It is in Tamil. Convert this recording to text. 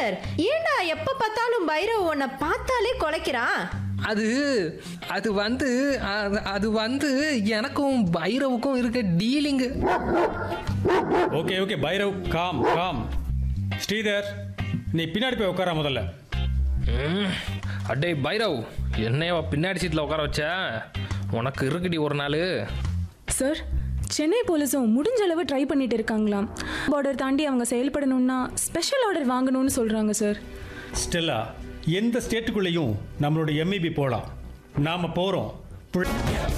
ஸ்ரீதர் ஏன்டா எப்ப பார்த்தாலும் பைரவ் உன்னை பார்த்தாலே கொலைக்கிறான் அது அது வந்து அது- அது வந்து எனக்கும் பைரவுக்கும் இருக்க டீலிங்கு ஓகே ஓகே பைரவ் காம் காம் ஸ்ரீதர் நீ பின்னாடி போய் உட்கார முதல்ல அடே பைரவ் என்னையவா பின்னாடி சீட்டில் உட்கார வச்ச உனக்கு இருக்குடி ஒரு நாள் சார் சென்னை போலீஸும் முடிஞ்ச அளவு ட்ரை பண்ணிட்டு இருக்காங்களாம் பார்டர் தாண்டி அவங்க செயல்படணும்னா ஸ்பெஷல் ஆர்டர் வாங்கணும்னு சொல்றாங்க சார் ஸ்டெல்லா எந்த ஸ்டேட்டுக்குள்ளேயும் நம்மளோட எம்இபி போகலாம் நாம் போகிறோம்